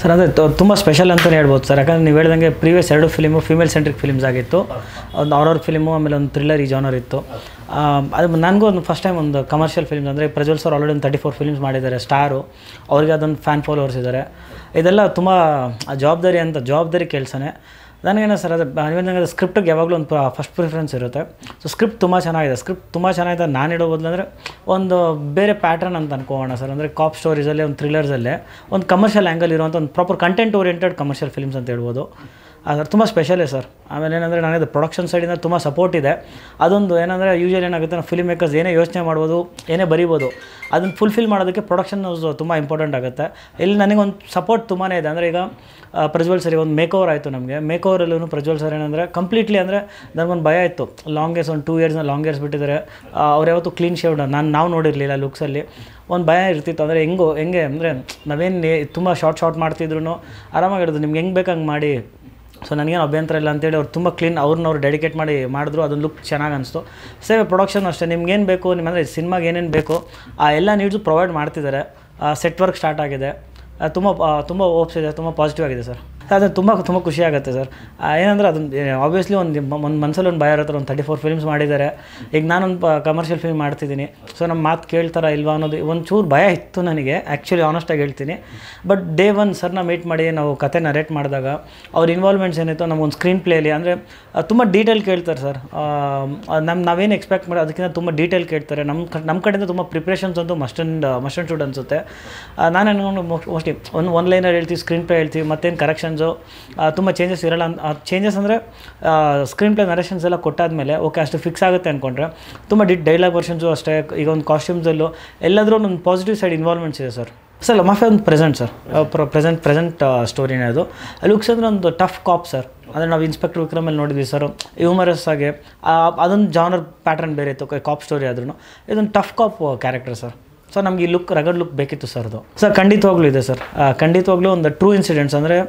sir ಅದೇ ತುಂಬ special ಅಂತಲೇ ಹೇಳ್ಬೋದು ಸರ್ ಯಾಕಂದ್ರೆ ನೀವು ಹೇಳ್ದಂಗೆ ಪ್ರೀವಿಯಸ್ ಎರಡು ಫಿಲಿಮು ಫಿಮೇಲ್ ಸೆಂಟ್ರಿಕ್ ಫಿಲಿಮ್ಸ್ ಆಗಿತ್ತು ಒಂದು ಹಾರರ್ ಫಿಲಿಮು ಆಮೇಲೆ ಒಂದು ಥ್ರಿಲ್ಲರ್ ಈ ಜಾನರ್ ಇತ್ತು ಆ, ಅದು ನನಗೂ ಒಂದು ಫಸ್ಟ್ ಟೈಮ್ ಒಂದು ಕಮರ್ಷಿಯಲ್ ಫಿಲ್ಮ್ಸ್ ಅಂದರೆ ಪ್ರಜ್ವಲ್ ಸರ್ ಆಲ್ರೆಡಿ ಒಂದು ತರ್ಟಿ ಫೋರ್ ಫಿಲ್ಮ್ಸ್ ಮಾಡಿದ್ದಾರೆ ಸ್ಟಾರು ಅವ್ರಿಗೆ ಅದೊಂದು ಫ್ಯಾನ್ ಫಾಲೋವರ್ಸ್ ಇದ್ದಾರೆ ಇದೆಲ್ಲ ತುಂಬ ಜವಾಬ್ದಾರಿ ಅಂತ ಜವಾಬ್ದಾರಿ ಕೆಲಸನೇ ನನಗೇನೋ ಸರ್ ಅದು ನೀವೇನಂದ್ರೆ ಸ್ಕ್ರಿಪ್ಟಿಗೆ ಯಾವಾಗಲೂ ಒಂದು ಫಸ್ಟ್ ಪ್ರಿಫರೆನ್ಸ್ ಇರುತ್ತೆ ಸೊ ಸ್ಕ್ರಿಪ್ಟ್ ತುಂಬ ಚೆನ್ನಾಗಿದೆ ಸ್ಕ್ರಿಪ್ಟ್ ತುಂಬ ಚೆನ್ನಾಗಿದೆ ನಾನು ಇಡೋ ಬದಲು ಅಂದರೆ ಒಂದು ಬೇರೆ ಪ್ಯಾಟ್ರನ್ ಅಂತ ಅನ್ಕೋಣ ಸರ್ ಅಂದರೆ ಕಾಪ್ ಸ್ಟೋರೀಸಲ್ಲಿ ಒಂದು ಥ್ರಿಲ್ಲರ್ಸಲ್ಲೇ ಒಂದು ಕಮರ್ಷಿಯಲ್ ಆ್ಯಂಗಲ್ ಇರುವಂಥ ಒಂದು proper content oriented commercial films ಅಂತ ಹೇಳ್ಬೋದು ಅದು ತುಂಬ ಸ್ಪೆಷಲೇ ಸರ್ ಆಮೇಲೆ ಏನಂದರೆ ನನಗೆ ಪ್ರೊಡಕ್ಷನ್ ಸೈಡಿಂದ ತುಂಬ ಸಪೋರ್ಟ್ ಇದೆ ಅದೊಂದು ಏನಂದರೆ ಯೂಶಲಿ ಏನಾಗುತ್ತೆ ನಾವು ಫಿಲ್ಮ್ ಮೇಕರ್ಸ್ ಏನೇ ಯೋಚನೆ ಮಾಡ್ಬೋದು ಏನೇ ಬರಿಬೋದು ಅದನ್ನು ಫುಲ್ಫಿಲ್ ಮಾಡೋದಕ್ಕೆ ಪ್ರೊಡಕ್ಷನ್ ತುಂಬ ಇಂಪಾರ್ಟೆಂಟ್ ಆಗುತ್ತೆ ಇಲ್ಲಿ ನನಗೊಂದು ಸಪೋರ್ಟ್ ತುಂಬಾ ಇದೆ ಅಂದರೆ ಈಗ ಆ, ಪ್ರಜ್ವಲ್ ಸರಿ ಒಂದು ಮೇಕ್ ಓವರ್ ಆಯಿತು ನಮಗೆ ಮೇಕ್ ಓವರಲ್ಲೂ ಪ್ರಜ್ವಲ್ ಸರ್ ಏನಂದರೆ ಕಂಪ್ಲೀಟ್ಲಿ ಅಂದರೆ ನನಗೊಂದು ಭಯ ಇತ್ತು ಲಾಂಗೆಸ್ಟ್ ಒಂದು ಟೂ ಇಯರ್ಸ್ನ ಲಾಂಗೆಸ್ಟ್ ಬಿಟ್ಟಿದ್ದಾರೆ ಅವ್ರು ಯಾವತ್ತೂ ಕ್ಲೀನ್ ಶೇವ್ಡ್ ನಾನು ನಾವು ನೋಡಿರಲಿಲ್ಲ ಲುಕ್ಸಲ್ಲಿ ಒಂದು ಭಯ ಇರ್ತಿತ್ತು ಅಂದರೆ ಹೆಂಗೋ ಹೆಂಗೆ ಅಂದರೆ ನಾವೇನು ತುಂಬ ಶಾರ್ಟ್ ಶಾರ್ಟ್ ಮಾಡ್ತಿದ್ರು ಆರಾಮಾಗಿರೋದು ನಿಮ್ಗೆ ಹೆಂಗೆ ಬೇಕಂಗೆ ಮಾಡಿ ಸೊ ನನಗೇನು ಅಭ್ಯಂತರ ಇಲ್ಲ ಅಂತೇಳಿ ಅವ್ರು ತುಂಬ ಕ್ಲೀನ್ ಅವ್ರನ್ನ ಅವ್ರು ಡೆಡಿಕೇಟ್ ಮಾಡಿ ಮಾಡಿದ್ರು ಅದೊಂದು ಲುಕ್ ಚೆನ್ನಾಗಿ ಅನಿಸ್ತು ಸೇವೆ ಪ್ರೊಡಕ್ಷನ್ ಅಷ್ಟೇ ನಿಮ್ಗೇನು ಬೇಕು ನಿಮ್ಮ ಅಂದರೆ ಸಿನಿಮಾಗೆ ಏನೇನು ಬೇಕು ಆ ಎಲ್ಲ ನೀಡ್ಸು ಪ್ರೊವೈಡ್ ಮಾಡ್ತಿದ್ದಾರೆ ಸೆಟ್ ವರ್ಕ್ ಸ್ಟಾರ್ಟ್ ಆಗಿದೆ ಆ, ತುಂಬ ಆ, ತುಂಬ ಓಪ್ಸ್ ಇದೆ ತುಂಬ ಪಾಸಿಟಿವ್ ಆಗಿದೆ ಸರ್ ಅದು ತುಂಬ ತುಂಬ ಖುಷಿ ಆಗುತ್ತೆ ಸರ್ ಏನಂದ್ರೆ ಅದೊಂದು ಆಬ್ವಿಯಸ್ಲಿ ಒಂದು ಒಂದು ಮನಸ್ಸಲ್ಲಿ ಒಂದು ಭಯ ಇರುತ್ತೆ ಒಂದು ತರ್ಟಿ ಫೋರ್ ಫಿಲ್ಮ್ಸ್ ಮಾಡಿದ್ದಾರೆ ಈಗ ನಾನೊಂದು ಕಮರ್ಷಿಯಲ್ ಫಿಲ್ಮ್ ಮಾಡ್ತಿದ್ದೀನಿ ಸೊ ನಮ್ಮ ಮಾತು ಕೇಳ್ತಾರಾ ಇಲ್ವಾ ಅನ್ನೋದು ಒಂದು ಚೂರು ಭಯ ಇತ್ತು ನನಗೆ ಆ್ಯಕ್ಚುಲಿ ಆನೆಸ್ಟಾಗಿ ಹೇಳ್ತೀನಿ ಬಟ್ ಡೇ ಒನ್ ಸರ್ನ ಮೀಟ್ ಮಾಡಿ ನಾವು ಕತೆ ನರೇಟ್ ಮಾಡಿದಾಗ ಅವ್ರ ಇನ್ವಾಲ್ವ್ಮೆಂಟ್ಸ್ ಏನಿತ್ತು ನಮಗೊಂದು ಸ್ಕ್ರೀನ್ ಪ್ಲೇಲಿ ಅಂದರೆ ತುಂಬ ಡೀಟೇಲ್ ಕೇಳ್ತಾರೆ ಸರ್ ನಮ್ಮ ನಾವೇನು ಎಕ್ಸ್ಪೆಕ್ಟ್ ಮಾಡಿ ಅದಕ್ಕಿಂತ ತುಂಬ ಡೀಟೇಲ್ ಕೇಳ್ತಾರೆ ನಮ್ಮ ಕ ನಮ್ಮ ಕಡೆಯಿಂದ ತುಂಬ ಪ್ರಿಪ್ರೇಷನ್ಸ್ ಅಂತೂ must and must and should ಅನಿಸುತ್ತೆ ನಾನು ಅನ್ಕೊಂಡು ಮೋಸ್ಟ್ಲಿ ಒಂದು ಒನ್ ಲೈನರ್ ಹೇಳ್ತೀವಿ ಸ್ಕ್ರೀನ್ ಪ್ಲೇ ಹೇಳ್ತೀವಿ ಮತ್ತೇನು ಕರೆಕ್ಷನ್ಸು ತುಂಬ ಚೇಂಜಸ್ ಇರಲ್ಲ ಅಂತ ಚೇಂಜಸ್ ಅಂದರೆ ಸ್ಕ್ರೀನ್ ಪ್ಲೇ ನರೇಷನ್ಸ್ ಎಲ್ಲ ಕೊಟ್ಟಾದ್ಮೇಲೆ ಓಕೆ ಅಷ್ಟು ಫಿಕ್ಸ್ ಆಗುತ್ತೆ ಅಂದ್ಕೊಂಡ್ರೆ ತುಂಬ ಡಿ ಡೈಲಾಗ್ ವರ್ಷನ್ಸು ಅಷ್ಟೇ ಈಗ ಒಂದು ಕಾಸ್ಟ್ಯೂಮ್ಸಲ್ಲೂ ಎಲ್ಲಾದರೂ ಒಂದು ಪಾಸಿಟಿವ್ ಸೈಡ್ ಇನ್ವಾಲ್ವ್ಮೆಂಟ್ಸ್ ಇದೆ ಸರ್ ಸರ್ ಮಾಫಿಯಾ ಒಂದು ಪ್ರೆಸೆಂಟ್ ಸರ್ ಪ್ರೆಸೆಂಟ್ ಪ್ರೆಸೆಂಟ್ ಸ್ಟೋರಿನೇ ಅದು ಲುಕ್ಸ್ ಅಂದರೆ ಒಂದು ಟಫ್ ಕಾಪ್ ಸರ್ ಅಂದರೆ ನಾವು ಇನ್ಸ್ಪೆಕ್ಟರ್ ವಿಕ್ರಮಲ್ಲಿ ನೋಡಿದ್ವಿ ಸರ್ ಹ್ಯೂಮರಸ್ ಆಗಿ ಆ, ಅದೊಂದು ಜಾನರ್ ಪ್ಯಾಟರ್ನ್ ಬೇರೆ ಇತ್ತು ಕಾಪ್ ಸ್ಟೋರಿ ಆದ್ರೂ ಇದೊಂದು tough cop character sir so ನಮ್ಗೆ ಈ ಲುಕ್ ರಗಡ್ ಲುಕ್ ಬೇಕಿತ್ತು ಸರ್ ಅದು ಸರ್ ಖಂಡಿತವಾಗ್ಲೂ ಇದೆ ಸರ್ ಆ, ಖಂಡಿತವಾಗ್ಲೂ ಒಂದು ಟ್ರೂ ಇನ್ಸಿಡೆಂಟ್ಸ್ ಅಂದರೆ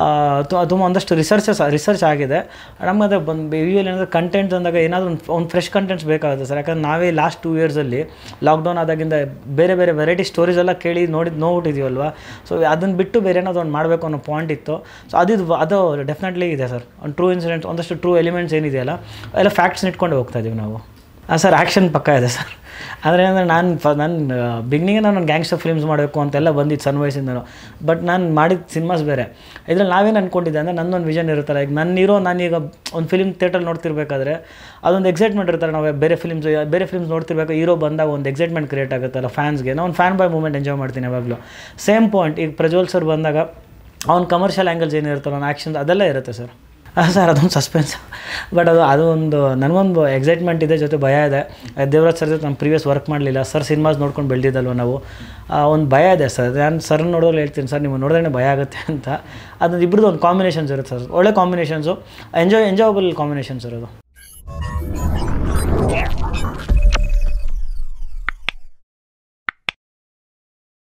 ತುಂಬ ಒಂದಷ್ಟು ರಿಸರ್ಚಸ್ ರಿಸರ್ಚ್ ಆಗಿದೆ ನಮ್ಗೆ ಅದೇ ಬಂದು ಯೂಶಲಿ ಏನಂದರೆ ಕಂಟೆಂಟ್ ಅಂದಾಗ ಏನಾದರೂ ಒಂದು ಒಂದು ಫ್ರೆಶ್ ಕಂಟೆಂಟ್ಸ್ ಬೇಕಾಗುತ್ತೆ ಸರ್ ಯಾಕಂದ್ರೆ ನಾವೇ ಲಾಸ್ಟ್ ಟೂ ಇಯರ್ಸಲ್ಲಿ ಲಾಕ್ಡೌನ್ ಆದಾಗಿಂದ ಬೇರೆ ಬೇರೆ ವೆರೈಟಿ ಸ್ಟೋರೀಸ್ ಎಲ್ಲ ಕೇಳಿ ನೋಡಿ ನೋಡ್ಬಿಟ್ಟಿದ್ದೀವಲ್ವ ಸೊ ಅದನ್ನು ಬಿಟ್ಟು ಬೇರೆ ಏನಾದರೂ ಒಂದು ಮಾಡಬೇಕು ಅನ್ನೋ ಪಾಯಿಂಟ್ ಇತ್ತು ಸೊ ಅದು ಅದು ಡೆಫಿನೆಟ್ಲಿ ಇದೆ ಸರ್ ಒಂದು ಟ್ರೂ ಇನ್ಸಿಡೆಂಟ್ಸ್ ಒಂದಷ್ಟು ಟ್ರೂ ಎಲಿಮೆಂಟ್ಸ್ ಏನಿದೆಯಲ್ಲ ಎಲ್ಲ ಫ್ಯಾಕ್ಟ್ಸ್ ಇಟ್ಕೊಂಡು ಹೋಗ್ತಾ ಇದೀವಿ ನಾವು ಹಾಂ ಸರ್ ಆ್ಯಕ್ಷನ್ ಪಕ್ಕ ಇದೆ ಸರ್ ಅಂದರೆ ಅಂದರೆ ನಾನು ಫ ನಾನು ಬಿಗ್ನಿಂಗೇ ನಾನು ಗ್ಯಾಂಗ್ಸ್ಟರ್ ಫಿಲ್ಮ್ಸ್ ಮಾಡಬೇಕು ಅಂತೆಲ್ಲ ಬಂದಿದ್ದು ಸಣ್ಣ ವಯಸ್ಸಿಂದನು ಬಟ್ ನಾನು ಮಾಡಿದ ಸಿನಿಮಾಸ್ ಬೇರೆ ಇದ್ರಲ್ಲಿ ನಾವೇನು ಅಂದ್ಕೊಂಡಿದ್ದೆ ಅಂದರೆ ನನ್ನೊಂದು ವಿಷನ್ ಇರುತ್ತಲ್ಲ ಈಗ ನನ್ನಿರೋ ನಾನೀಗ ಒಂದು ಫಿಲ್ಮ್ ಥಿಯೇಟ್ರಲ್ಲಿ ನೋಡ್ತಿರ್ಬೇಕಾದ್ರೆ ಅದೊಂದು ಎಕ್ಸೈಟ್ಮೆಂಟ್ ಇರ್ತಾರೆ ನಾವು ಬೇರೆ ಫಿಲ್ಮ್ಸ್ ಬೇರೆ ಫಿಲ್ಮ್ಸ್ ನೋಡ್ತಿರ್ಬೇಕು ಹೀರೋ ಬಂದಾಗ ಒಂದು ಎಕ್ಸೈಟ್ಮೆಂಟ್ ಕ್ರಿಯೇಟ್ ಆಗುತ್ತಲ್ಲ ಫ್ಯಾನ್ಸ್ಗೆ ನಾನು ಒಂದು ಫ್ಯಾನ್ ಬಾಯ್ ಮೂಮೆಂಟ್ ಎಂಜಾಯ್ ಮಾಡ್ತೀನಿ ಯಾವಾಗಲೂ ಸೇಮ್ ಪಾಯಿಂಟ್ ಈಗ ಪ್ರಜ್ವಲ್ ಸರ್ ಬಂದಾಗ ಅವ್ನ ಕಮರ್ಷಿಯಲ್ ಆ್ಯಂಗಲ್ಸ್ ಏನಿರುತ್ತಲ್ಲ ಅವ್ನ ಆ್ಯಕ್ಷನ್ಸ್ ಅದೆಲ್ಲ ಇರುತ್ತೆ ಸರ್ ಸರ್ ಅದೊಂದು ಸಸ್ಪೆನ್ಸ್ ಬಟ್ ಅದು ಅದು ಒಂದು ನನಗೊಂದು ಎಕ್ಸೈಟ್ಮೆಂಟ್ ಇದೆ ಜೊತೆ ಭಯ ಇದೆ ದೇವರಾಜ್ ಸರ್ ಜೊತೆ ನಾನು ಪ್ರೀವಿಯಸ್ ವರ್ಕ್ ಮಾಡಲಿಲ್ಲ ಸರ್ ಸಿನಿಮಾಸ್ ನೋಡ್ಕೊಂಡು ಬೆಳೆದಿದ್ದಲ್ವ ನಾವು ಒಂದು ಭಯ ಇದೆ ಸರ್ ನಾನು ಸರ್ ನೋಡೋರು ಹೇಳ್ತೀನಿ ಸರ್ ನೀವು ನೋಡಿದ್ರೆ ಭಯ ಆಗುತ್ತೆ ಅಂತ ಅದು ಇಬ್ಬರದ್ದು ಒಂದು ಕಾಂಬಿನೇಷನ್ಸ್ ಇರುತ್ತೆ ಸರ್ ಒಳ್ಳೆ ಕಾಂಬಿನೇಷನ್ಸು ಎಂಜಾಯ್ ಎಂಜಾಯಬಲ್ ಕಾಂಬಿನೇಷನ್ಸ್ ಇರೋದು